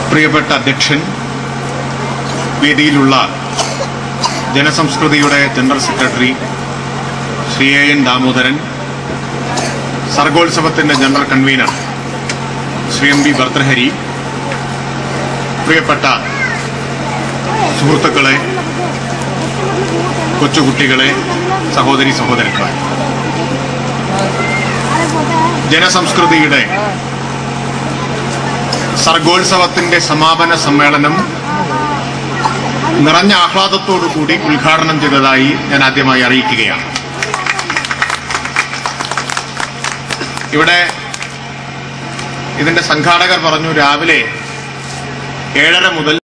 പ്രിയപ്പെട്ട അധ്യക്ഷൻ വേദിയിലുള്ള ജനസംസ്കൃതിയുടെ general secretary Shri A N Damodaran സർഗോത്സവത്തിന്റെ general convener Shri M B Bhartrihari പ്രിയപ്പെട്ട സുഹൃത്തുക്കളെ കൊച്ചുകുട്ടികളെ സഹോദരി സഹോദരന്മാർ ജനസംസ്കൃതിയുടെ സർഗോത്സവത്തിന്റെ സമാപന സമ്മേളനം നിറഞ്ഞ ആഹ്ലാദത്തോടുകൂടി ഉദ്ഘാടനം ചെയ്തതായി ഞാൻ ആദ്യമായി അറിയിക്കുകയാണ് ഇവിടെ ഇതിന്റെ സംഘാടകർ പറഞ്ഞു രാവിലെ ഏഴര മുതൽ